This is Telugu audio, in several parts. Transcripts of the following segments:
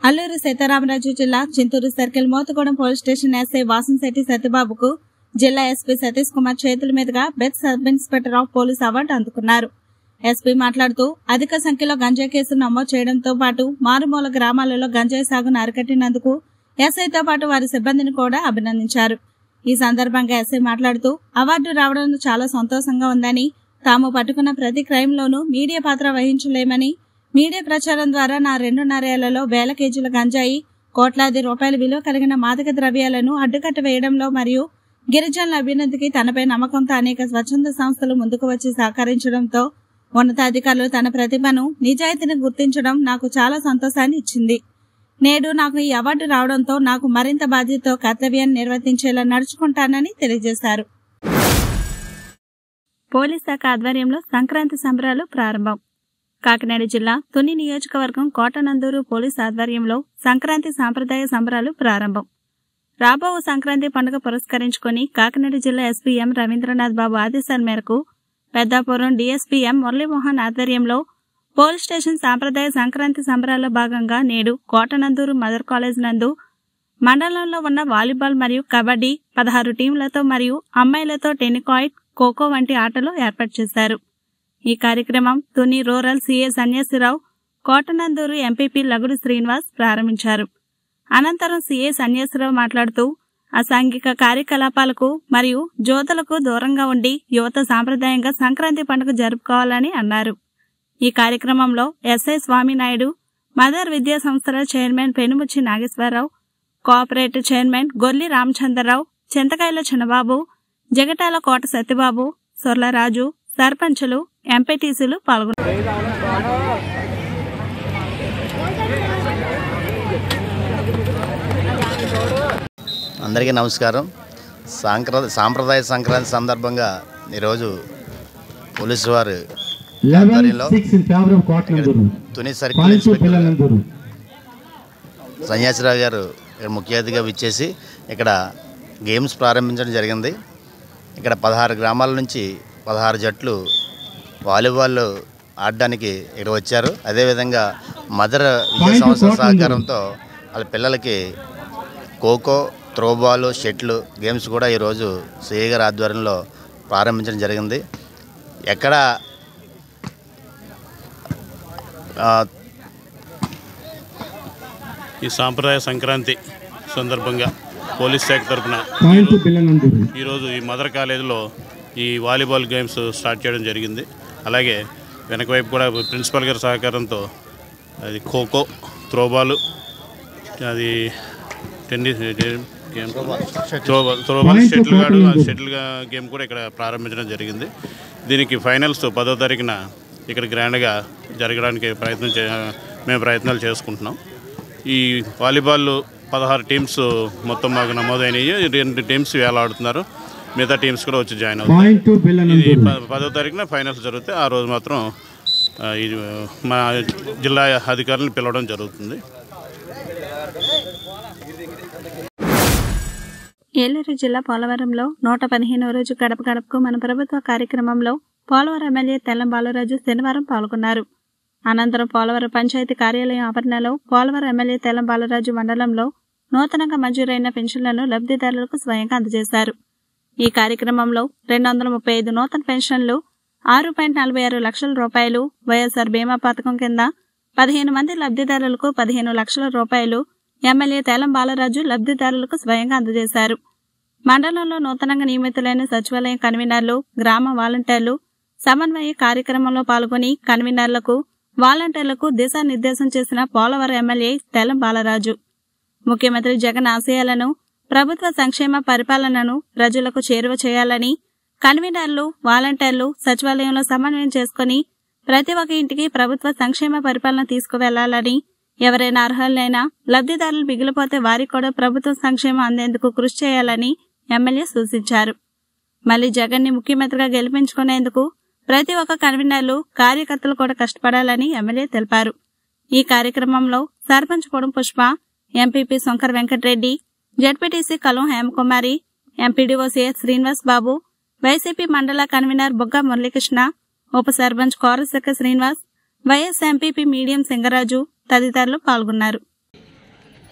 అల్లూరు సీతారామరాజు జిల్లా Chintur circle Mothugudem police station SI Vasamsetti సత్యబాబుకు జిల్లా ఎస్పీ సతీష్ కుమార్ చేతుల మీదుగా best sub inspector of police award అందుకున్నారు ఎస్పీ మాట్లాడుతూ అధిక సంఖ్యలో గంజాయి కేసులు నమోదు చేయడంతో పాటు మారుమూల గ్రామాలలో గంజాయి సాగును అరికట్టినందుకు ఎస్ఐతో పాటు వారి సిబ్బందిని కూడా అభినందించారు ఈ సందర్భంగా ఎస్ఐ మాట్లాడుతూ అవార్డు రావడం చాలా సంతోషంగా ఉందని తాము పట్టుకున్న ప్రతి క్రైమ్లోనూ మీడియా పాత్ర వహించలేమని మీడియా ప్రచారం ద్వారా నా రెండున్నరేళ్లలో వేల కేజీల గంజాయి కోట్లాది రూపాయల విలువ కలిగిన మాదక ద్రవ్యాలను అడ్డుకట్ట వేయడంలో మరియు గిరిజనుల అభ్యున్నతికి తనపై నమ్మకంతో అనేక స్వచ్ఛంద సంస్థలు ముందుకు వచ్చి సహకరించడంతో ఉన్నతాధికారులు తన ప్రతిభను నిజాయితీని గుర్తించడం నాకు చాలా సంతోషాన్ని ఇచ్చింది నేడు నాకు ఈ అవార్డు రావడంతో నాకు మరింత బాధ్యతతో కర్తవ్యాన్ని నిర్వర్తించేలా నడుచుకుంటానని తెలియజేశారు పోలీస్ శాఖ ఆధ్వర్యంలో సంక్రాంతి సంబరాలు ప్రారంభం కాకినాడ జిల్లా తుని నియోజకవర్గం కోటనందూరు పోలీస్ ఆధ్వర్యంలో సంక్రాంతి సాంప్రదాయ సంబరాలు ప్రారంభం రాబో సంక్రాంతి పండుగ పురస్కరించుకొని కాకినాడ జిల్లా ఎస్పీ ఎం రవీంద్రనాథ్ బాబు ఆదేశాల మేరకు పెద్దాపురం డీఎస్పీ ఎం మురళీమోహన్ ఆధ్వర్యంలో పోలీస్ స్టేషన్ సాంప్రదాయ సంక్రాంతి సంబరాల్లో భాగంగా నేడు కోటనందూరు మదర్ కాలేజ్ నందు మండలంలో ఉన్న వాలీబాల్ మరియు కబడ్డీ పదహారు టీంలతో మరియు అమ్మాయిలతో టెనికాయిడ్ ఖోఖో వంటి ఆటలు ఏర్పాటు చేశారు ఈ కార్యక్రమం Tuni rural CA Sanyasirao Kotanandur MPP Lagudu Srinivas ప్రారంభించారు అనంతరం సీఏ సన్యాసిరావు మాట్లాడుతూ అసాంఘిక కార్యకలాపాలకు మరియు జ్యోతులకు దూరంగా ఉండి యువత సాంప్రదాయంగా సంక్రాంతి పండుగ జరుపుకోవాలని అన్నారు ఈ కార్యక్రమంలో ఎస్ఐ స్వామినాయుడు మదర్ విద్యా సంస్థల chairman Penumuchi Nageswararao cooperative chairman Golli Ramachandrarao Chintakayala Chinnababu Jagatala Kota Satyababu Sorlaraju సర్పంచులు ఎంపీటీసీలు పాల్గొన్నారు అందరికీ నమస్కారం సాంక్ర సాంప్రదాయ సంక్రాంతి సందర్భంగా ఈరోజు పోలీసు వారు లెవెన్ ఆధ్వర్యంలో six in favour of Kotanandur Tuni circle point inspector పిల్లలందరూ సన్యాసిరావు గారు ఇక్కడ ముఖ్య అతిథిగా విచ్చేసి ఇక్కడ గేమ్స్ ప్రారంభించడం జరిగింది ఇక్కడ పదహారు గ్రామాల నుంచి పదహారు జట్లు వాలీబాల్ ఆడడానికి ఇక్కడ వచ్చారు అదేవిధంగా మదర్ విద్యా Point సంస్థ కోట్లందరూ. సహకారంతో వాళ్ళ పిల్లలకి ఖోఖో త్రోబాల్ షెట్లు గేమ్స్ కూడా ఈరోజు సిఐ గారి ఆధ్వర్యంలో ప్రారంభించడం జరిగింది ఎక్కడ ఆ, ఈ సాంప్రదాయ సంక్రాంతి సందర్భంగా పోలీస్ శాఖ తరఫున పాయింట్ పిల్లలందరూ ఈరోజు ఈ మదర్ కాలేజీలో ఈ వాలీబాల్ గేమ్స్ స్టార్ట్ చేయడం జరిగింది అలాగే వెనక వైపు కూడా ప్రిన్సిపల్ గారి సహకారంతో అది ఖోఖో త్రోబాలు అది tennis game throwball throwball Point shuttle గాడు ఆ కోట్లందరూ. షటిల్ గా- గేమ్ కూడా ఇక్కడ ప్రారంభించడం జరిగింది దీనికి ఫైనల్స్ పదో తారీఖున ఇక్కడ గ్రాండ్గా జరగడానికి ప్రయత్నం చే మేము ప్రయత్నాలు చేసుకుంటున్నాం ఈ వాలీబాల్ పదహారు టీమ్స్ మొత్తం మాకు నమోదైనవి రెండు టీమ్స్ వేళ ఆడుతున్నారు మిగతా టీమ్స్ కూడా వచ్చి జాయిన్ అవుతారు పాయింట్ ఇది పిల్లలందరూ ప- పదో తారీఖున ఫైనల్స్ జరుగుతాయి ఆ రోజు మాత్రం ఆ, ఇది మా జిల్లా అధికారులను పిలవడం జరుగుతుంది ఏలూరు జిల్లా పోలవరంలో నూట పదిహేనవ రోజు గడప గడపకు మన ప్రభుత్వ కార్యక్రమంలో పోలవరం ఎమ్మెల్యే తెల్లం బాలరాజు శనివారం పాల్గొన్నారు అనంతరం పోలవరం పంచాయతీ కార్యాలయం ఆవరణలో పోలవరం ఎమ్మెల్యే తెల్లం బాలరాజు మండలంలో నూతనంగా మంజూరైన పెన్షన్లను లబ్ధిదారులకు స్వయంగా అందజేశారు ఈ కార్యక్రమంలో రెండు వందల ముప్పై ఐదు నూతన పెన్షన్లు ఆరు పాయింట్ నలభై ఆరు లక్షల రూపాయలు వైఎస్ఆర్ బీమా పథకం కింద పదిహేను మంది లబ్ధిదారులకు పదిహేను లక్షల రూపాయలు ఎమ్మెల్యే తేలం బాలరాజు లబ్ధిదారులకు స్వయంగా అందజేశారు మండలంలో నూతనంగా నియమితులైన సచివాలయం కన్వీనర్లు గ్రామ వాలంటీర్లు సమన్వయ కార్యక్రమంలో పాల్గొని కన్వీనర్లకు వాలంటీర్లకు దిశానిర్దేశం చేసిన పోలవరం ఎమ్మెల్యే తెల్లం బాలరాజు ముఖ్యమంత్రి జగన్ ఆశయాలను ప్రభుత్వ సంక్షేమ పరిపాలనను ప్రజలకు చేరువ చేయాలని కన్వీనర్లు వాలంటీర్లు సచివాలయంలో సమన్వయం చేసుకుని ప్రతి ఒక్క ఇంటికి ప్రభుత్వ సంక్షేమ పరిపాలన తీసుకువెళ్లాలని ఎవరైనా అర్హులైనా లబ్ధిదారులు మిగిలిపోతే వారికి కూడా ప్రభుత్వ సంక్షేమం అందేందుకు కృషి చేయాలని ఎమ్మెల్యే సూచించారు మళ్లీ జగన్ ని ముఖ్యమంత్రిగా గెలిపించుకునేందుకు ప్రతి ఒక్క కన్వీనర్లు కార్యకర్తలు కూడా కష్టపడాలని ఎమ్మెల్యే తెలిపారు ఈ కార్యక్రమంలో sarpanch Podam Pushpa MPP Shankar Venkatareddy ZPTC Kalam Hemakumari MPDO CS Srinivas Babu YCP mandal convener బుగ్గ మురళీకృష్ణ ఉప సర్పంచ్ కోరసక్క శ్రీనివాస్ వైఎస్ ఎంపీపీ మీడియం సింగరాజు తదితరులు పాల్గొన్నారు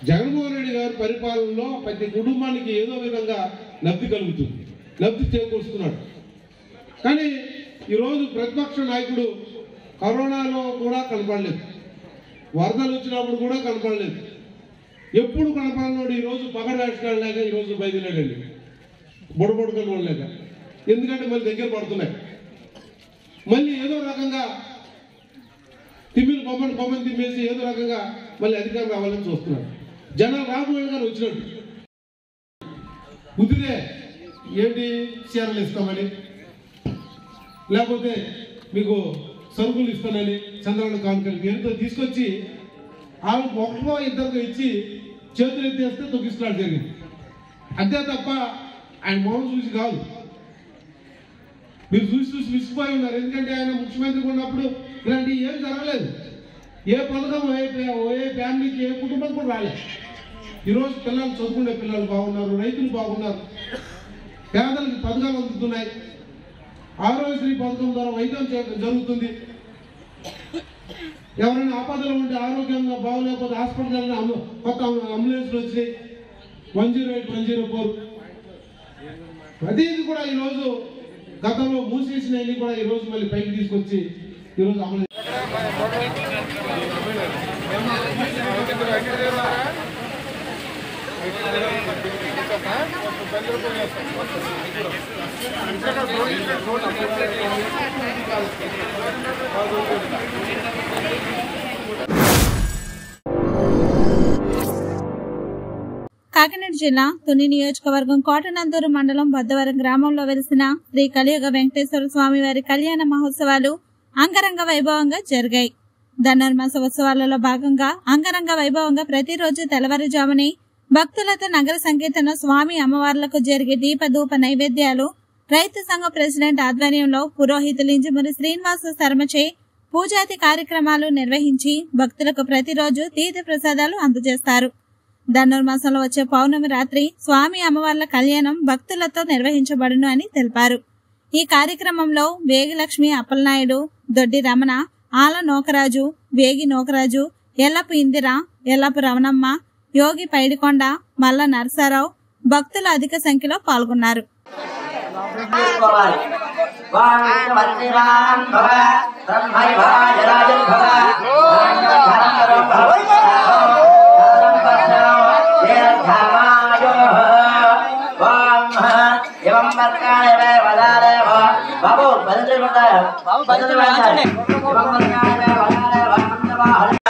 జగన్మోహన్ రెడ్డి గారి పరిపాలనలో ప్రతి కుటుంబానికి ఏదో విధంగా లబ్ధి కలుగుతుంది లబ్ధి చేకూరుస్తున్నాడు కానీ ఈరోజు ప్రతిపక్ష నాయకుడు కరోనాలో కూడా కనపడలేదు వరదలు వచ్చినప్పుడు కూడా కనపడలేదు ఎప్పుడు కనపడినోడు ఈరోజు పగ రాజకీయాలు లేక ఈరోజు బయలుదేరాడండి బుడబుడకలు లేక ఎందుకంటే మళ్ళీ దగ్గర పడుతున్నాయి మళ్ళీ ఏదో రకంగా తిమ్మిని బొమ్మని బొమ్మని తిమ్మేసి ఏదో రకంగా మళ్ళీ అధికారం రావాలని చూస్తున్నాడు జనాలు రాబోయే గారు వచ్చినట్టు కుదిరే ఏంటి చీరలు ఇస్తామని లేకపోతే మీకు సరుకులు ఇస్తానని చంద్రబాబు కానుకలకి ఎంతో తీసుకొచ్చి ఆమె ఒక్కో ఇద్దరికి ఇచ్చి చేతులు ఎత్తేస్తే తొక్కిస్తున్నాడు జరిగింది అంతే తప్ప ఆయన మొహం చూసి కాదు మీరు చూసి చూసి విసిపోయి ఉన్నారు ఎందుకంటే ఆయన ముఖ్యమంత్రిగా ఉన్నప్పుడు ఇలాంటి ఏం జరగలేదు ఏ పథకం ఏ ఫ్యా- ఏ ఫ్యామిలీకి ఏ కుటుంబం కూడా రాలేదు ఈరోజు పిల్లలు చదువుకునే పిల్లలు బాగున్నారు రైతులు బాగున్నారు పేదలకు పథకాలు అందుతున్నాయి ఆరోగ్యశ్రీ పథకం ద్వారా వైద్యం చేయడం జరుగుతుంది ఎవరైనా ఆపదలు ఉంటే ఆరోగ్యంగా బాగోలేకపోతే హాస్పిటల్ కొత్త అంబులెన్స్లు వచ్చినాయి one zero eight one zero four ప్రతిదీ కూడా ఈరోజు గతంలో మూసేసినవి కూడా ఈరోజు మళ్ళీ పైకి తీసుకొచ్చి ఈరోజు అమలు కాకినాడ జిల్లా తుని నియోజకవర్గం కోటనందూరు మండలం బద్దవరం గ్రామంలో వెలిసిన శ్రీ కలియుగ వెంకటేశ్వర స్వామి వారి కళ్యాణ మహోత్సవాలు అంగరంగ వైభవంగా జరిగాయి ధనుర్మాస ఉత్సవాలలో భాగంగా అంగరంగ వైభవంగా ప్రతిరోజు తెల్లవారుజామునే భక్తులతో నగర సంకీర్తన స్వామి అమ్మవార్లకు జరిగే దీప ధూప నైవేద్యాలు రైతు సంఘ ప్రెసిడెంట్ ఆధ్వర్యంలో పురోహితులు ఇంజమూరి శ్రీనివాస శర్మచే పూజాది కార్యక్రమాలు నిర్వహించి భక్తులకు ప్రతిరోజు తీర్థ ప్రసాదాలు అందజేస్తారు ధనుర్మాసంలో వచ్చే పౌర్ణమి రాత్రి స్వామి అమ్మవార్ల కళ్యాణం భక్తులతో నిర్వహించబడును అని తెలిపారు ఈ కార్యక్రమంలో వేగిలక్ష్మి అప్పలనాయుడు దొడ్డి రమణ ఆల నోకరాజు వేగి నోకరాజు ఎల్లపు ఇందిర ఎల్లపు రమణమ్మ యోగి పైడికొండ మల్ల నరసారావు భక్తులు అధిక సంఖ్యలో పాల్గొన్నారు తీసుకోవాలి వాంగవంతిరాం భవ బ్రహ్మైవాజరాజన్ భవ ధనంధరం భవ ఏవం వర్గాణి వే వదారే భవ బాబు భద్రుడు ఉంటారు బాబు భద్రుడు ఉంటారు ఏవం వర్గాణి వే వదారే భవ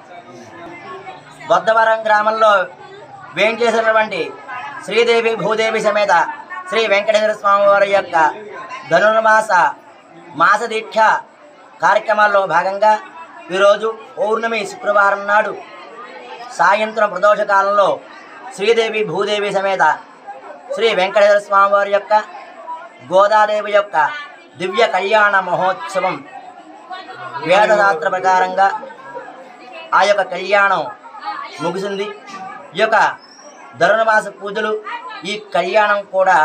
బొద్దవరం గ్రామంలో వేంచేసినటువంటి శ్రీదేవి భూదేవి సమేత శ్రీ వెంకటేశ్వర స్వామి వారి యొక్క ధనుర్మాస మాస దీక్ష కార్యక్రమాల్లో భాగంగా ఈరోజు పౌర్ణమి శుక్రవారం నాడు సాయంత్రం ప్రదోష కాలంలో శ్రీదేవి భూదేవి సమేత శ్రీ వెంకటేశ్వర స్వామి వారి యొక్క గోదాదేవి యొక్క దివ్య కళ్యాణ మహోత్సవం వేదశాస్త్ర ప్రకారంగా ఆ యొక్క కళ్యాణం ముగిసింది ఈ యొక్క ధనుర్మాస పూజలు ఈ కళ్యాణం కూడా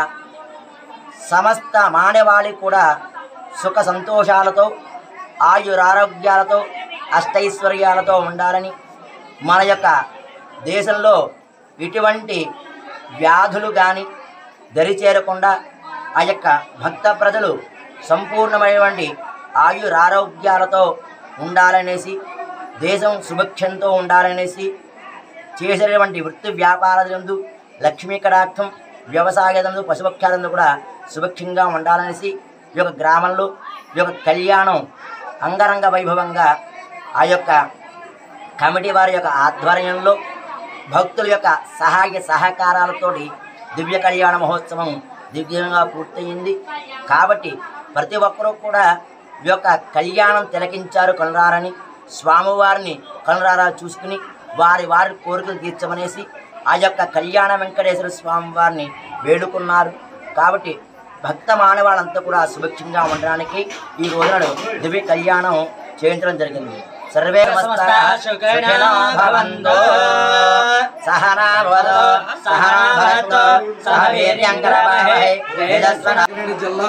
సమస్త మానవాళి కూడా సుఖ సంతోషాలతో ఆయురారోగ్యాలతో అష్టైశ్వర్యాలతో ఉండాలని మన యొక్క దేశంలో ఇటువంటి వ్యాధులు కానీ దరిచేరకుండా ఆ యొక్క భక్త ప్రజలు సంపూర్ణమైనటువంటి ఆయురారోగ్యాలతో ఉండాలనేసి దేశం సుభిక్షంతో ఉండాలనేసి చేసేటువంటి వృత్తి వ్యాపారాలందు లక్ష్మీ కటాక్షం వ్యవసాయదందు పశుపక్షాలందు కూడా సుభిక్షంగా ఉండాలనేసి ఈ యొక్క గ్రామంలో ఈ యొక్క కళ్యాణం అంగరంగ వైభవంగా ఆ యొక్క కమిటీ వారి యొక్క ఆధ్వర్యంలో భక్తుల యొక్క సహాయ సహకారాలతోటి దివ్య కళ్యాణ మహోత్సవం దివ్యంగా పూర్తయింది కాబట్టి ప్రతి ఒక్కరూ కూడా ఈ యొక్క కళ్యాణం తిలకించారు కనురారని స్వామివారిని కనురారా చూసుకుని వారి వారి కోరికలు తీర్చమనేసి ఆ యొక్క కళ్యాణ వెంకటేశ్వర స్వామి వారిని వేడుకున్నారు కాబట్టి భక్త మానవాళ్ళంతా కూడా సుభిక్షంగా ఉండడానికి ఈ రోజున దివ్య కళ్యాణం చేయించడం జరిగింది సర్వే సమస్తాః సుఖినో భవంతు సహనా భవతు సహనా భవతు సహ వీర్యంకరవావహై తేజస్వన కాకినాడ జిల్లా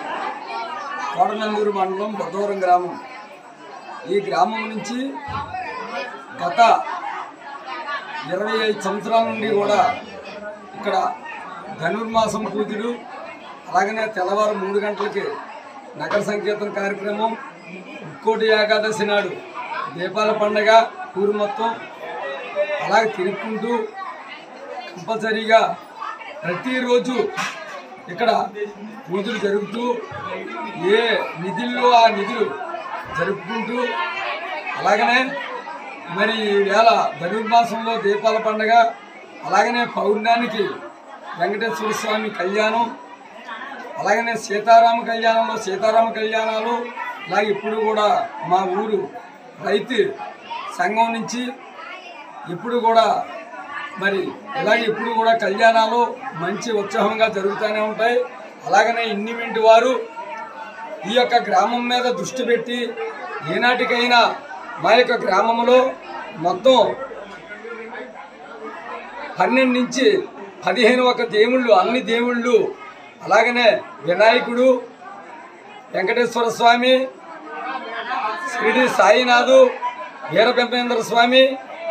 కోటనందూరు మండలం బొద్దవరం గ్రామం ఈ గ్రామం నుంచి గత ఇరవై ఐదు సంవత్సరాల నుండి కూడా ఇక్కడ ధనుర్మాసం పూజలు అలాగనే తెల్లవారు మూడు గంటలకి నగర సంకీర్తన కార్యక్రమం ముక్కోటి ఏకాదశి నాడు దీపాల పండగ ఊరు మొత్తం అలాగే తిరుక్కుంటూ కంపల్సరీగా ప్రతిరోజు ఇక్కడ పూజలు జరుగుతూ ఏ నిధుల్లో ఆ నిధులు జరుపుకుంటూ అలాగనే మరి ఈవేళ ధనుర్మాసంలో దీపాల పండగ అలాగనే పౌర్ణానికి వెంకటేశ్వర స్వామి కళ్యాణం అలాగనే సీతారామ కళ్యాణంలో సీతారామ కళ్యాణాలు అలాగే ఇప్పుడు కూడా మా ఊరు రైతు సంఘం నుంచి ఇప్పుడు కూడా మరి ఇలాగే ఇప్పుడు కూడా కళ్యాణాలు మంచి ఉత్సాహంగా జరుగుతూనే ఉంటాయి అలాగనే ఇన్నిమెంటి వారు ఈ యొక్క గ్రామం మీద దృష్టి పెట్టి ఏనాటికైనా మా యొక్క గ్రామంలో మొత్తం పన్నెండు నుంచి పదిహేను ఒక దేవుళ్ళు అన్ని దేవుళ్ళు అలాగనే వినాయకుడు వెంకటేశ్వర స్వామి షిరిడి సాయినాథు వీరపెంపేంద్ర స్వామి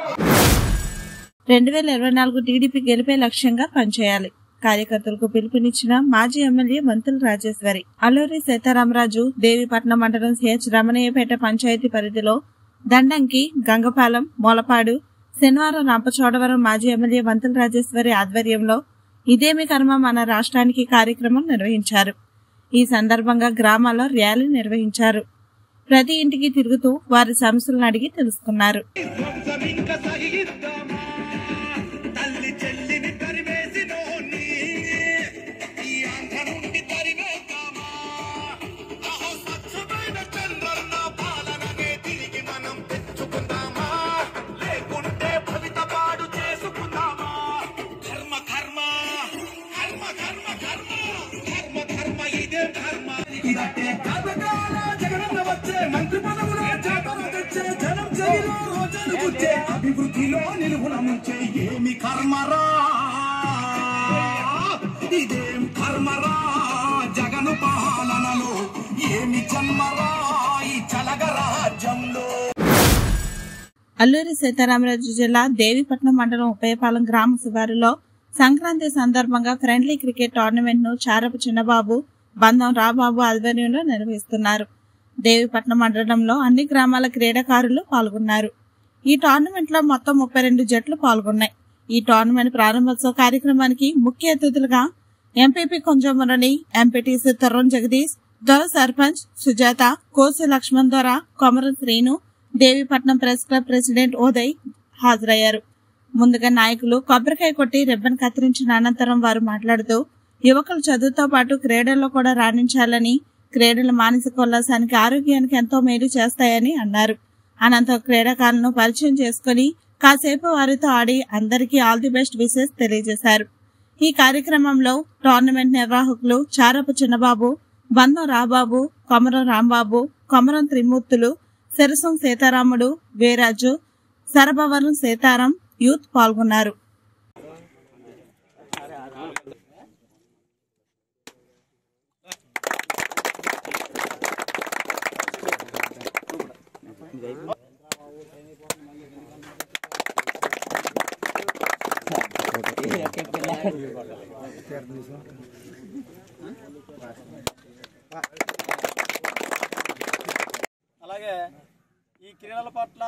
రెండు వేల ఇరవై నాలుగు టీడీపీ గెలిపే లక్ష్యంగా పనిచేయాలి కార్యకర్తలకు పిలుపునిచ్చిన మాజీ ఎమ్మెల్యే మంతుల రాజేశ్వరి అల్లూరి సీతారామరాజు దేవిపట్నం మండలం సిహెచ్ రమణయ్యపేట పంచాయతీ పరిధిలో దండంకి గంగపాలెం మొలపాడు శనివారం రంపచోడవరం మాజీ ఎమ్మెల్యే మంతుల రాజేశ్వరి ఆధ్వర్యంలో ఇదేమి కర్మ మన రాష్ట్రానికి కార్యక్రమం నిర్వహించారు ఈ సందర్భంగా గ్రామాల్లో ర్యాలీ నిర్వహించారు ప్రతి ఇంటికి తిరుగుతూ వారి సమస్యలను అడిగి తెలుసుకున్నారు తల్లి చెల్లిని తరివేసినోని ఈ ఆంధ్ర నుండి తరివేద్దామా అహో స్వచ్ఛమైన చంద్రన్న పాలననే తిరిగి మనం తెచ్చుకుందామా లేకుంటే భవిత పాడు చేసుకుందామా కర్మ కర్మ కర్మ కర్మ కర్మ కర్మ కర్మ ఇదే కర్మ ఇదట్టే కథకాల జగనన్న వచ్చే మంత్రి పదవులో చేతన తెచ్చే జనం చెవిలో రోజులు కూర్చే అభివృద్ధిలో నిలువున ముంచే ఏమి కర్మరా ఇదేం కర్మరా జగను పాలనలో ఏమి జన్మరా ఈ చలగ రాజ్యంలో అల్లూరి సీతారామరాజు జిల్లా దేవిపట్నం మండలం ఉపయపాలెం గ్రామ శివారులో సంక్రాంతి సందర్భంగా ఫ్రెండ్లీ క్రికెట్ టోర్నమెంట్ ను చారపు చిన్నబాబు బంధం రాబాబు ఆధ్వర్యంలో నిర్వహిస్తున్నారు దేవిపట్నం మండలంలో అన్ని గ్రామాల క్రీడాకారులు పాల్గొన్నారు ఈ టోర్నమెంట్ లో మొత్తం ముప్పై రెండు జట్లు పాల్గొన్నాయి ఈ టోర్నమెంట్ ప్రారంభోత్సవ కార్యక్రమానికి ముఖ్య అతిథులుగా MPP Konjamurali MPTC Tarun Jagadish Dora sarpanch Sujatha Kosi Lakshman Dora Komaram Srinu Devipatnam press club president Uday హాజరయ్యారు ముందుగా నాయకులు కొబ్బరికాయ కొట్టి రిబ్బన్ కత్తిరించిన అనంతరం వారు మాట్లాడుతూ యువకులు చదువుతో పాటు క్రీడల్లో కూడా రాణించాలని క్రీడలు మానసిక ఉల్లాసానికి ఆరోగ్యానికి ఎంతో మేలు చేస్తాయని అన్నారు అనంతరం క్రీడాకారులను పరిచయం చేసుకుని కాసేపు వారితో ఆడి అందరికీ ఆల్ ది బెస్ట్ విషెస్ తెలియజేశారు ఈ కార్యక్రమంలో టోర్నమెంట్ నిర్వాహకులు చారపు చిన్నబాబు బంధం రాబాబు కొమరం రాంబాబు కొమరం త్రిమూర్తులు సిరసం సీతారాముడు వీరాజు సరభవరం సీతారాం యూత్ పాల్గొన్నారు అలాగే ఈ క్రీడల పట్ల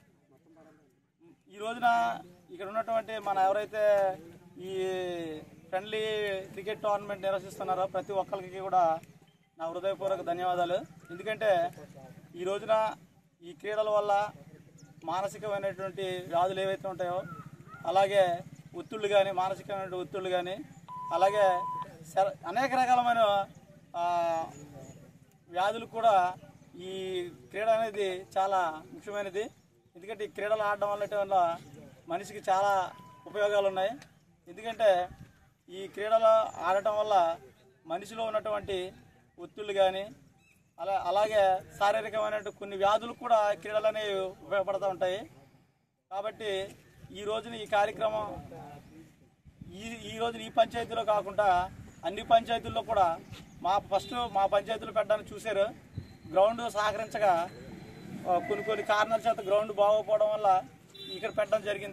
ఈ రోజున ఇక్కడ ఉన్నటువంటి మన ఎవరైతే ఈ ఫ్రెండ్లీ క్రికెట్ టోర్నమెంట్ నిర్వహిస్తున్నారో ప్రతి ఒక్కరికి కూడా నా హృదయపూర్వక ధన్యవాదాలు ఎందుకంటే ఈ రోజున ఈ క్రీడల వల్ల మానసికమైనటువంటి వ్యాధులు ఏవైతే ఉంటాయో అలాగే ఒత్తిళ్ళు కానీ మానసికమైన ఒత్తిళ్ళు కానీ అలాగే శర- అనేక రకాలమైన ఆ, వ్యాధులు కూడా ఈ క్రీడ అనేది చాలా ముఖ్యమైనది ఎందుకంటే ఈ క్రీడలు ఆడడం వల్ల వల్ల మనిషికి చాలా ఉపయోగాలు ఉన్నాయి ఎందుకంటే ఈ క్రీడలు ఆడటం వల్ల మనిషిలో ఉన్నటువంటి ఒత్తిళ్ళు కానీ అలా అలాగే శారీరకమైన కొన్ని వ్యాధులు కూడా క్రీడలు అనేవి ఉపయోగపడుతూ ఉంటాయి కాబట్టి ఈ రోజున ఈ కార్యక్రమం ఈ ఈ రోజున ఈ పంచాయతీలో కాకుండా అన్ని పంచాయతీల్లో కూడా మా ఫస్ట్ మా పంచాయతీలో పెట్టడానికి చూశారు గ్రౌండ్ సహకరించగా ఆ, కొన్ని కొన్ని కారణాల చేత గ్రౌండ్ బాగోకపోవడం వల్ల ఇక్కడ పెట్టడం జరిగింది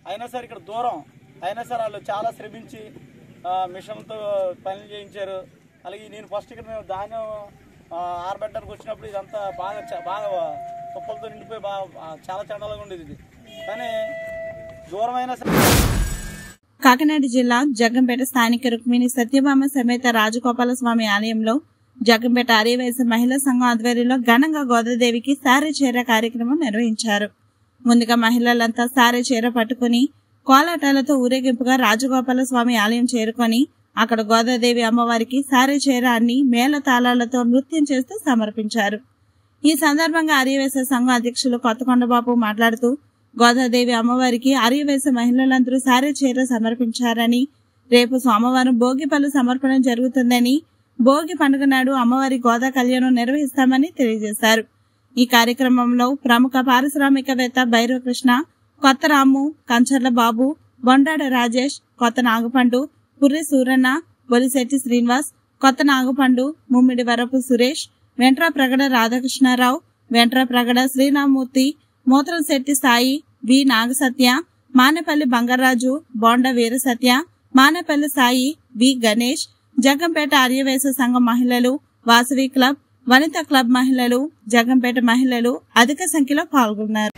అయినా సరే ఇక్కడ దూరం అయినా సరే వాళ్ళు చాలా శ్రమించి ఆ, మిషన్తో పనులు చేయించారు అలాగే నేను ఫస్ట్ ఇక్కడ మేము ధాన్యం ఆ, ఆరబెట్టడానికి వచ్చినప్పుడు ఇదంతా బాగా చ- బాగా తుప్పలతో నిండిపోయి బాగా ఆ, చాలా చండాలంగా ఉండేది ఇది కానీ దూరమైనా సరే కాకినాడ జిల్లా జగ్గంపేట స్థానిక రుక్మిణి సత్యభామ సమేత రాజగోపాల స్వామి ఆలయంలో జగ్గంపేట ఆర్యవయస మహిళా సంఘం ఆధ్వర్యంలో ఘనంగా గోదాదేవికి సారె చీర కార్యక్రమం నిర్వహించారు ముందుగా మహిళలంతా సారె చీర పట్టుకుని కోలాటాలతో ఊరేగింపుగా రాజగోపాల స్వామి ఆలయం చేరుకొని అక్కడ గోదాదేవి అమ్మవారికి సారె చీర అన్ని మేళ తాళాలతో నృత్యం చేస్తూ సమర్పించారు ఈ సందర్భంగా ఆర్యవేశ సంఘం అధ్యక్షులు కొత్తకొండబాబు మాట్లాడుతూ గోదాదేవి అమ్మవారికి ఆర్యవేశ మహిళలందరూ సారే చీర సమర్పించారని రేపు సోమవారం భోగి పళ్ళు సమర్పణ జరుగుతుందని భోగి పండుగ నాడు అమ్మవారి గోదా కళ్యాణం నిర్వహిస్తామని తెలియజేశారు ఈ కార్యక్రమంలో ప్రముఖ పారిశ్రామికవేత్త భైరవ కృష్ణ కొత్త రాము కంచర్ల బాబు బొండాడ రాజేష్ కొత్త నాగపండు పుర్రి సూరన్న బొలిశెట్టి శ్రీనివాస్ కొత్త నాగపండు ముమ్మిడి వరపు సురేష్ వెంట్రా ప్రగడ రాధాకృష్ణారావు వెంట్రా ప్రగడ శ్రీరామూర్తి మూత్రం శెట్టి సాయి వి నాగసత్య మానేపల్లి బంగారాజు బోండ వీరసత్య మానేపల్లి సాయి వి గణేష్ జగంపేట ఆర్యవేశ సంఘం మహిళలు వాసవి క్లబ్ వనిత క్లబ్ మహిళలు జగంపేట మహిళలు అధిక సంఖ్యలో పాల్గొన్నారు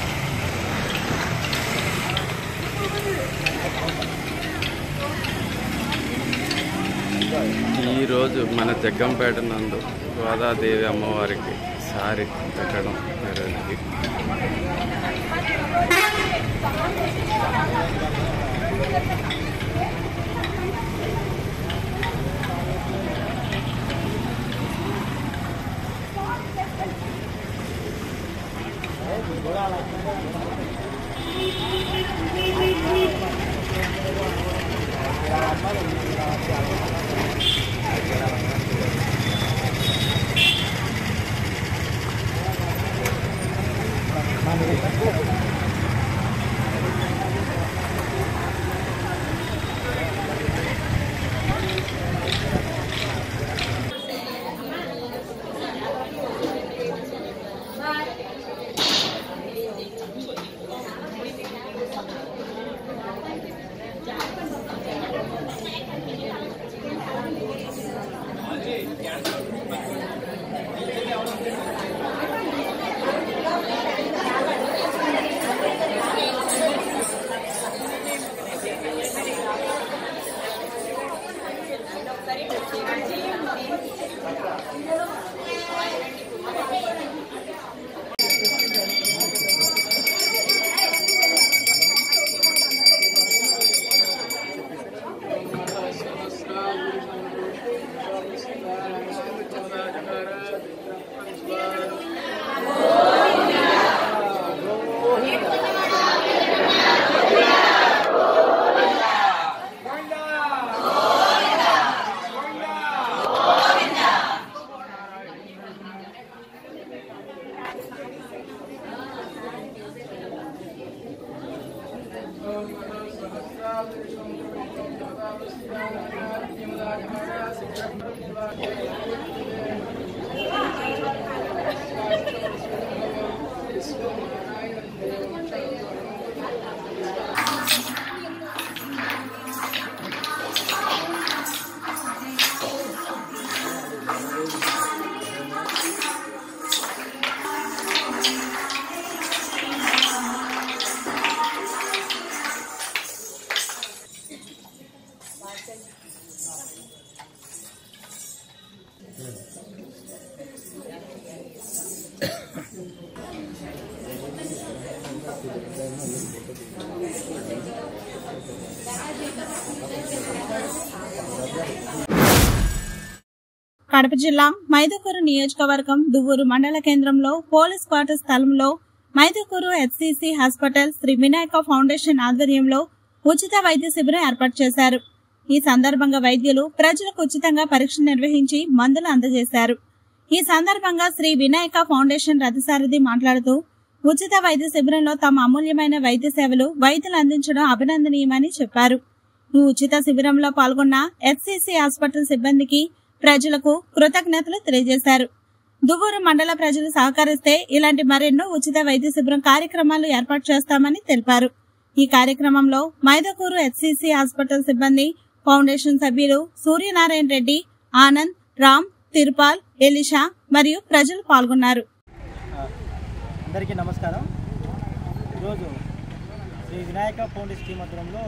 ఈరోజు మన జగ్గంపేట నందు గోదాదేవి అమ్మవారికి సారి పెట్టడం జరిగింది కడప జిల్లా మైదుకూరు నియోజకవర్గం దువ్వూరు మండల కేంద్రంలో పోలీస్ క్వార్టర్ స్థలంలో Mydukur HCC hospital Shri Vinayaka foundation ఆధ్వర్యంలో ఉచిత వైద్య శిబిరం ఏర్పాటు చేశారు ఈ సందర్భంగా వైద్యులు ప్రజలకు ఉచితంగా పరీక్ష నిర్వహించి మందులు అందజేశారు ఈ సందర్భంగా శ్రీ వినాయక ఫౌండేషన్ రథసారథి మాట్లాడుతూ ఉచిత వైద్య శిబిరంలో తమ అమూల్యమైన వైద్య సేవలు వైద్యులు అందించడం అభినందనీయమని చెప్పారు ఈ ఉచిత శిబిరంలో పాల్గొన్న హెచ్సిసి హాస్పిటల్ సిబ్బందికి ప్రజలకు కృతజ్ఞతలు తెలియజేశారు దువ్వూరు మండల ప్రజలు సహకరిస్తే ఇలాంటి మరెన్నో ఉచిత వైద్య శిబిరం కార్యక్రమాలు ఏర్పాటు చేస్తామని తెలిపారు ఈ కార్యక్రమంలో మైదకూరు హెచ్సిసి హాస్పిటల్ సిబ్బంది ఫౌండేషన్ సభ్యులు సూర్యనారాయణ రెడ్డి ఆనంద్ రామ్ తిరుపాల్ ఎలిషా మరియు ప్రజలు పాల్గొన్నారు అందరికీ నమస్కారం ఈరోజు శ్రీ వినాయక ఫౌండేషన్ టీమ్ ఆధ్వర్యంలో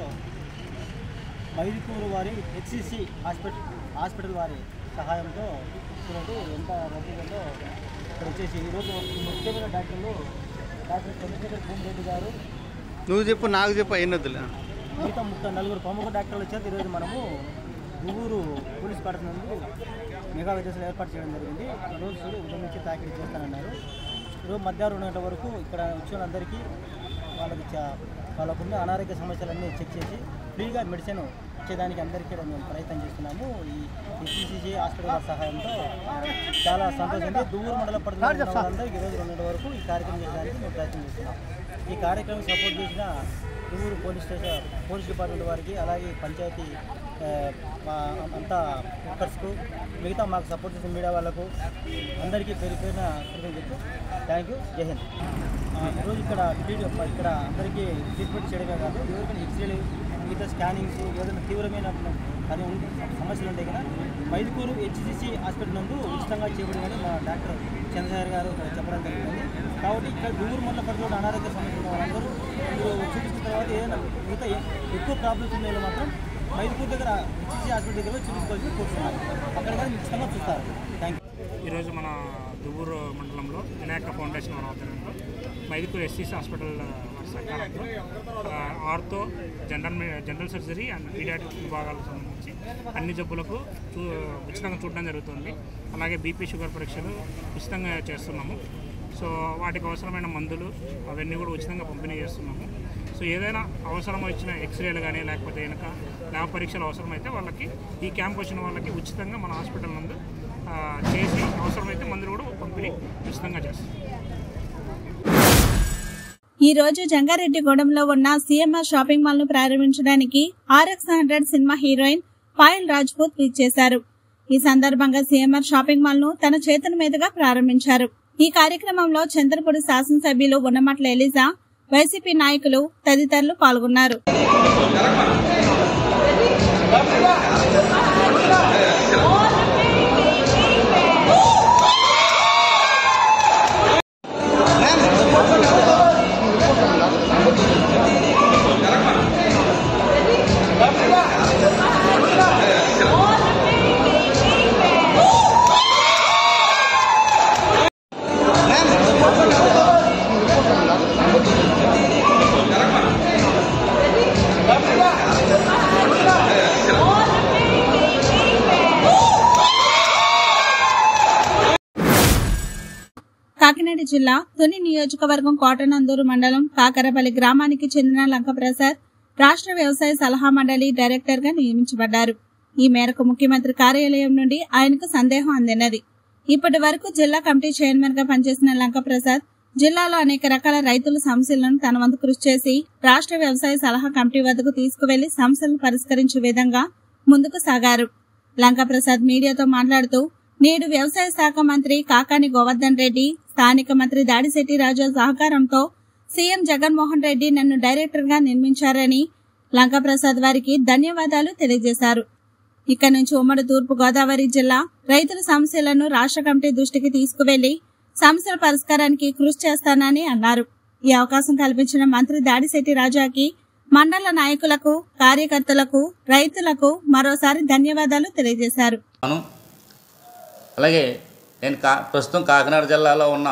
మైదుకూరు వారి హెచ్సిసి హాస్పిటల్ హాస్పిటల్ వారి సహాయంతో చూడండి ఎంత రద్దీ ఉందో ఇక్కడ వచ్చేసి ఈరోజు ముఖ్యమైన డాక్టర్లు డాక్టర్ చంద్రశేఖర్ భూమిరెడ్డి గారు నువ్వు చెప్పు నాకు చెప్పు అయినద్దులే మిగతా ముఖ్య నలుగురు ప్రముఖ డాక్టర్ల చేత ఈరోజు మనము దువ్వూరు పోలీస్ పాట నందు మెగా విదేశాలు ఏర్పాటు చేయడం జరిగింది ఈరోజు ఉదయం నుంచి తాకిడి చేస్తానన్నారు ఈరోజు మధ్యాహ్నం రెండు గంటల వరకు ఇక్కడ వచ్చిన అందరికీ వాళ్ళకి చా- వాళ్ళకున్న అనారోగ్య సమస్యలన్నీ చెక్ చేసి ఫ్రీగా మెడిసిన్ ఇచ్చేదానికి అందరికీ కూడా మేము ప్రయత్నం చేస్తున్నాము ఈ హెచ్సిసి హాస్పిటల్ వారి సహాయంతో చాలా సంతోషంగా దువ్వూరు మండల పరిధిలో ఉన్న వాళ్ళందరికీ ఈరోజు రెండు గంటల వరకు ఈ కార్యక్రమం చేయడానికి మేము ప్రయత్నం చేస్తున్నాం ఈ కార్యక్రమం సపోర్ట్ చేసిన Duvvur police station police department వారికి అలాగే పంచాయతీ ఆ, మా అంతా వర్కర్స్కు మిగతా మాకు సపోర్ట్ చేసిన మీడియా వాళ్ళకు అందరికీ పేరు పేరున కృతజ్ఞతలు థ్యాంక్ యూ జై హింద్ ఆ, ఈరోజు ఇక్కడ ట్రీట్ ఇక్కడ అందరికీ ట్రీట్మెంట్ చేయడమే కాదు ఎవరికైనా ఎక్స్రేలు మిగతా స్కానింగ్స్ ఏదైనా తీవ్రమైన అది ఉంటే సమస్యలు ఉంటాయి కదా మైదుకూరు హెచ్సిసి హాస్పిటల్ నందు ఉచితంగా చేయబడిందని మా డాక్టర్ చంద్రశేఖర్ గారు ఇక్కడ చెప్పడం జరిగింది కాబట్టి ఇక్కడ దూరు మండల పరిధిలో ఉన్న అనారోగ్య సమస్యలు ఉన్న వాళ్ళందరూ మీరు చూపించిన తర్వాత ఏదైనా మిగతా ఏ- ఎక్కువ ప్రాబ్లమ్స్ ఉన్న వాళ్ళు మాత్రం మైదుకూరు దగ్గర హెచ్సిసి హాస్పిటల్ దగ్గర చూపించుకోవాల్సి కోరుతున్నారు అక్కడ కానీ ఉచితంగా చూస్తారు థ్యాంక్ యూ ఈరోజు మన దువ్వూరు మండలంలో వినాయక ఫౌండేషన్ వారి ఆధ్వర్యంలో మైదుకూరు ఎస్సీసీ హాస్పిటల్ వారి సహకారంతో ఆ, ఆర్థో జనరల్ మె- జనరల్ సర్జరీ అండ్ పీడియాట్రిక్ విభాగాలకు సంబంధించి అన్ని జబ్బులకు చూ ఉచితంగా చూడడం జరుగుతుంది అలాగే బీపీ షుగర్ పరీక్షలు ఉచితంగా చేస్తున్నాము సో వాటికి అవసరమైన మందులు అవన్నీ కూడా ఉచితంగా పంపిణీ చేస్తున్నాము సో ఏదైనా అవసరం వచ్చిన ఎక్స్రేలు కానీ లేకపోతే కనుక ల్యాబ్ పరీక్షలు అవసరమైతే వాళ్ళకి ఈ క్యాంప్ వచ్చిన వాళ్ళకి ఉచితంగా మన హాస్పిటల్ నందు ఆ, చేసి అవసరమైతే మందులు కూడా పంపిణీ ఉచితంగా చేస్తాం ఈ రోజు జంగారెడ్డిగూడెంలో ఉన్న సిఎంఆర్ షాపింగ్ మాల్ ను ప్రారంభించడానికి RX hundred cinema heroine Payal Rajput చేశారు ఈ సందర్భంగా సిఎంఆర్ షాపింగ్ మాల్ ను తన చేతుల మీదుగా ప్రారంభించారు ఈ కార్యక్రమంలో చంద్రపూడి శాసనసభ్యులు ఉన్నమట్ల ఎలిజా వైసీపీ నాయకులు తదితరులు పాల్గొన్నారు కాకినాడ జిల్లా తుని నియోజకవర్గం కోటనందూరు మండలం కాకరపల్లి గ్రామానికి చెందిన లంకప్రసాద్ రాష్ట్ర వ్యవసాయ సలహా మండలి డైరెక్టర్ గా నియమించబడ్డారు ఈ మేరకు ముఖ్యమంత్రి కార్యాలయం నుండి ఆయనకు సందేహం అందినది ఇప్పటి వరకు జిల్లా కమిటీ చైర్మన్ గా పనిచేసిన లంకప్రసాద్ జిల్లాలో అనేక రకాల రైతుల సమస్యలను తన వంతు కృషి చేసి రాష్ట్ర వ్యవసాయ సలహా కమిటీ వద్దకు తీసుకువెళ్లి సమస్యలను పరిష్కరించే విధంగా ముందుకు సాగారు లంకాప్రసాద్ మీడియాతో మాట్లాడుతూ నేడు వ్యవసాయ శాఖ మంత్రి కాకాని గోవర్ధన్ రెడ్డి స్థానిక మంత్రి దాడిశెట్టి రాజా సహకారంతో సీఎం జగన్మోహన్ రెడ్డి నన్ను డైరెక్టర్ గా నిర్మించారని లంకాప్రసాద్ వారికి ధన్యవాదాలు తెలియజేశారు ఇక నుంచి ఉమ్మడి తూర్పు గోదావరి జిల్లా రైతుల సమస్యలను రాష్ట్ర కమిటీ దృష్టికి తీసుకువెళ్లి సమస్యల పరిష్కారానికి కృషి చేస్తానని అన్నారు ఈ అవకాశం కల్పించిన మంత్రి దాడిశెట్టి రాజాకి మండల నాయకులకు కార్యకర్తలకు రైతులకు మరోసారి ధన్యవాదాలు తెలియజేశారు అను అలాగే నేను కా ప్రస్తుతం కాకినాడ జిల్లాలో ఉన్న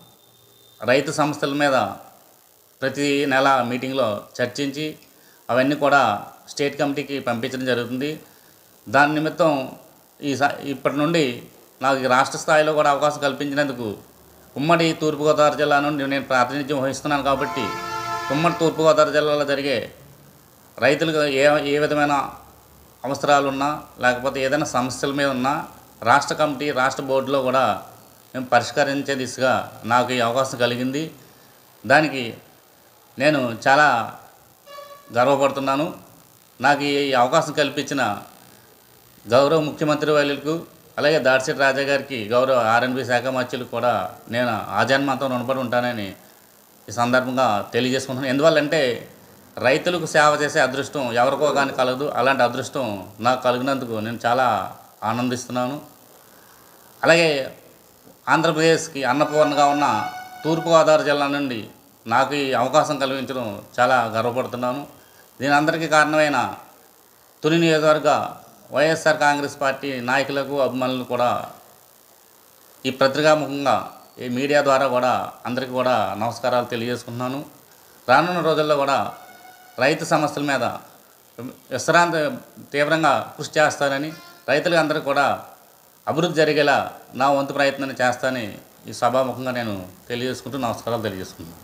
రైతు సంస్థల మీద ప్రతి నెల మీటింగ్లో చర్చించి అవన్నీ కూడా స్టేట్ కమిటీకి పంపించడం జరుగుతుంది దాని నిమిత్తం ఈ స- ఇప్పటి నుండి నాకు ఈ రాష్ట్ర స్థాయిలో కూడా అవకాశం కల్పించినందుకు ఉమ్మడి తూర్పుగోదావరి జిల్లా నుండి నేను ప్రాతినిధ్యం వహిస్తున్నాను కాబట్టి ఉమ్మడి తూర్పుగోదావరి జిల్లాలో జరిగే రైతులకు ఏ ఏ విధమైన అవసరాలు ఉన్నా లేకపోతే ఏదైనా సమస్యల మీద ఉన్నా రాష్ట్ర కమిటీ రాష్ట్ర బోర్డులో కూడా మేము పరిష్కరించే దిశగా నాకు ఈ అవకాశం కలిగింది దానికి నేను చాలా గర్వపడుతున్నాను నాకు ఈ అవకాశం కల్పించిన గౌరవ ముఖ్యమంత్రి వాళ్ళకు అలాగే దాడిశెట్టి రాజా గారికి గౌరవ ఆర్ఎన్బి శాఖ మంత్రులకు కూడా నేను ఆజన్మాతో రుణపడి ఉంటానని ఈ సందర్భంగా తెలియజేసుకుంటున్నాను ఎందువల్లంటే రైతులకు సేవ చేసే అదృష్టం ఎవరికో కానీ కలగదు అలాంటి అదృష్టం నాకు కలిగినందుకు నేను చాలా ఆనందిస్తున్నాను అలాగే ఆంధ్రప్రదేశ్కి అన్నపూర్ణగా ఉన్న తూర్పుగోదావరి జిల్లా నుండి నాకు ఈ అవకాశం కలిగించడం చాలా గర్వపడుతున్నాను దీని అందరికీ కారణమైన తొలి నియోజకవర్గ వైఎస్ఆర్ కాంగ్రెస్ పార్టీ నాయకులకు అభిమానులు కూడా ఈ పత్రికాముఖంగా ఈ మీడియా ద్వారా కూడా అందరికీ కూడా నమస్కారాలు తెలియజేసుకుంటున్నాను రానున్న రోజుల్లో కూడా రైతు సమస్యల మీద విశ్రాంతి తీవ్రంగా కృషి చేస్తానని రైతులకు అందరికీ కూడా అభివృద్ధి జరిగేలా నా వంతు ప్రయత్నాన్ని చేస్తానని ఈ సభాముఖంగా నేను తెలియజేసుకుంటూ నమస్కారాలు తెలియజేసుకుంటున్నాను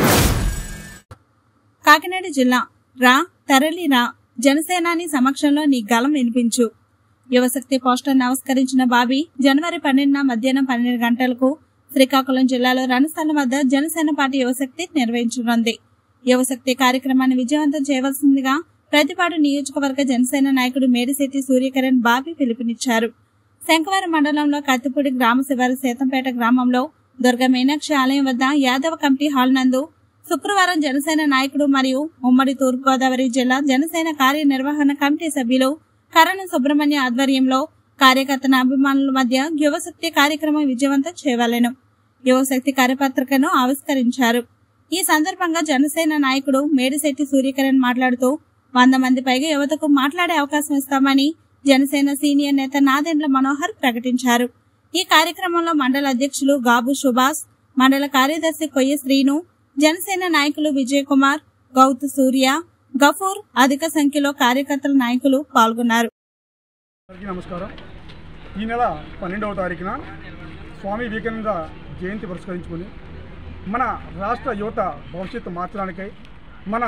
కాకినాడ జిల్లా రా తరలి రా జనసేనాని సమక్షంలో నీ గలం వినిపించు యువశక్తి పోస్టర్ నమస్కరించిన బాబీ జనవరి పన్నెండున మధ్యాహ్నం పన్నెండు గంటలకు శ్రీకాకుళం జిల్లాలో రణస్థలం వద్ద జనసేన పార్టీ యువశక్తి నిర్వహించనుంది యువశక్తి కార్యక్రమాన్ని విజయవంతం చేయవలసిందిగా ప్రతిపాడు నియోజకవర్గ జనసేన నాయకుడు మేడిశెట్టి సూర్యకిరణ్ బాబీ పిలుపునిచ్చారు శంకవరం మండలంలో కత్తిపూడి గ్రామ శివారు సీతంపేట గ్రామంలో దుర్గ మీనాక్షి ఆలయం వద్ద యాదవ కమిటీ హాల్ నందు శుక్రవారం జనసేన నాయకుడు మరియు ఉమ్మడి తూర్పుగోదావరి జిల్లా జనసేన కార్యనిర్వహణ కమిటీ సభ్యులు కరణ సుబ్రహ్మణ్య ఆధ్వర్యంలో కార్యకర్తల అభిమానుల మధ్య యువశక్తి కార్యక్రమం విజయవంతం చేయవలెను యువశక్తి కార్యపత్రికను ఆవిష్కరించారు ఈ సందర్భంగా జనసేన నాయకుడు మేడిశెట్టి సూర్యకిరణ్ మాట్లాడుతూ వంద మంది పైగా యువతకు మాట్లాడే అవకాశం ఇస్తామని జనసేన సీనియర్ నేత నాదెండ్ల మనోహర్ ప్రకటించారు ఈ కార్యక్రమంలో మండల అధ్యక్షులు గాబు సుభాష్ మండల కార్యదర్శి కొయ్య శ్రీను జనసేన నాయకులు విజయ్ కుమార్ గౌతు సూర్య గఫూర్ అధిక సంఖ్యలో కార్యకర్తల నాయకులు పాల్గొన్నారు అందరికీ నమస్కారం ఈ నెల పన్నెండవ తారీఖున స్వామి వివేకానంద జయంతి పురస్కరించుకొని మన రాష్ట్ర యువత భవిష్యత్తు మార్చడానికై మన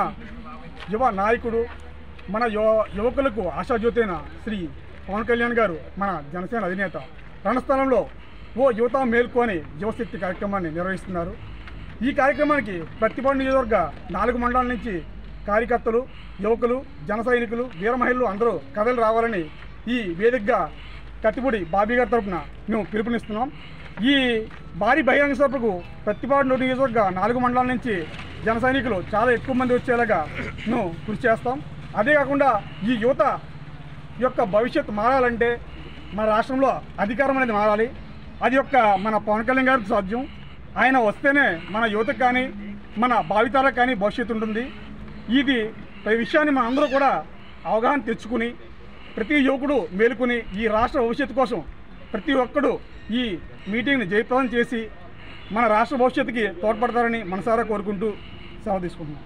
యువ నాయకుడు మన యువ యువకులకు ఆశాజ్యోతైన శ్రీ పవన్ కళ్యాణ్ గారు మన జనసేన అధినేత రణస్థలంలో ఓ యువత మేల్కొని యువశక్తి కార్యక్రమాన్ని నిర్వహిస్తున్నారు ఈ కార్యక్రమానికి ప్రతిపాడు నియోజకవర్గ నాలుగు మండలాల నుంచి కార్యకర్తలు యువకులు జన సైనికులు వీర మహిళలు అందరూ కథలు రావాలని ఈ వేదికగా కత్తిపూడి బాబీ గారి తరపున మేము పిలుపునిస్తున్నాం ఈ భారీ బహిరంగ సభకు ప్రతిపాడు నియోజకవర్గ నాలుగు మండలాల నుంచి జన సైనికులు చాలా ఎక్కువ మంది వచ్చేలాగా మేము కృషి చేస్తాం అదే కాకుండా ఈ యువత యొక్క భవిష్యత్తు మారాలంటే మన రాష్ట్రంలో అధికారం అనేది మారాలి అది యొక్క మన పవన్ కళ్యాణ్ గారికి సాధ్యం ఆయన వస్తేనే మన యువతకు కానీ మన భావితరాలకు కానీ భవిష్యత్తు ఉంటుంది ఇది ఈ విషయాన్ని మన అందరూ కూడా అవగాహన తెచ్చుకుని ప్రతి యువకుడు మేలుకుని ఈ రాష్ట్ర భవిష్యత్తు కోసం ప్రతి ఒక్కడు ఈ మీటింగ్ని జయప్రదం చేసి మన రాష్ట్ర భవిష్యత్తుకి తోడ్పడతారని మనసారా కోరుకుంటూ సెలవు తీసుకుంటున్నాం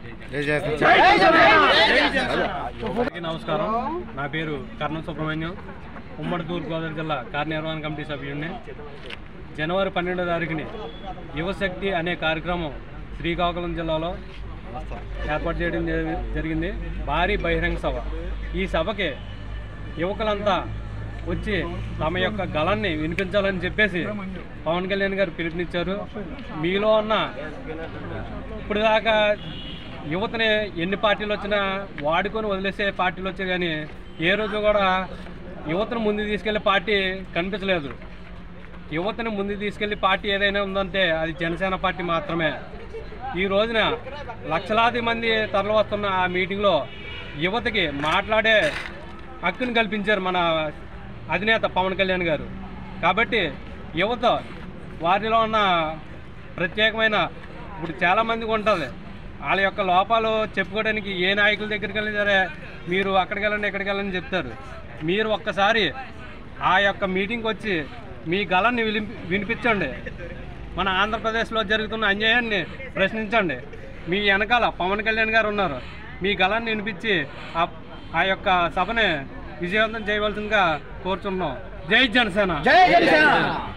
అందరికీ నమస్కారం నా పేరు కర్ణం సుబ్రహ్మణ్యం ఉమ్మడి తూర్పుగోదావరి జిల్లా కార్యనిర్వహణ కమిటీ సభ్యుడిని జనవరి పన్నెండో తారీఖుని యువశక్తి అనే కార్యక్రమం శ్రీకాకుళం జిల్లాలో ఏర్పాటు చేయడం జరి- జరిగింది భారీ బహిరంగ సభ ఈ సభకి యువకులంతా వచ్చి తమ యొక్క గళాన్ని వినిపించాలని చెప్పేసి పవన్ కళ్యాణ్ గారు పిలుపునిచ్చారు మీలో ఉన్న ఇప్పుడు దాకా యువతని ఎన్ని పార్టీలు వచ్చినా వాడుకొని వదిలేసే పార్టీలు వచ్చాయి కానీ ఏ రోజు కూడా యువతను ముందు తీసుకెళ్లే పార్టీ కనిపించలేదు యువతని ముందు తీసుకెళ్లి పార్టీ ఏదైనా ఉందంటే అది జనసేన పార్టీ మాత్రమే ఈ రోజున లక్షలాది మంది తరలి వస్తున్న ఆ మీటింగ్లో యువతకి మాట్లాడే హక్కును కల్పించారు మన అధినేత పవన్ కళ్యాణ్ గారు కాబట్టి యువత వారిలో ఉన్న ప్రత్యేకమైన ఇప్పుడు చాలామందికి ఉంటుంది వాళ్ళ యొక్క లోపాలు చెప్పుకోవడానికి ఏ నాయకుల దగ్గరికి వెళ్ళినా సరే మీరు అక్కడికి వెళ్ళండి ఇక్కడికి వెళ్ళండి చెప్తారు మీరు ఒక్కసారి ఆ యొక్క మీటింగ్కి వచ్చి మీ గలాన్ని విలిపి వినిపించండి మన ఆంధ్రప్రదేశ్లో జరుగుతున్న అన్యాయాన్ని ప్రశ్నించండి మీ వెనకాల పవన్ కళ్యాణ్ గారు ఉన్నారు మీ గలాన్ని వినిపించి ఆ- ఆ యొక్క సభని విజయవంతం చేయవలసిందిగా కోరుచున్నాం జై జనసేన జై జనసేన!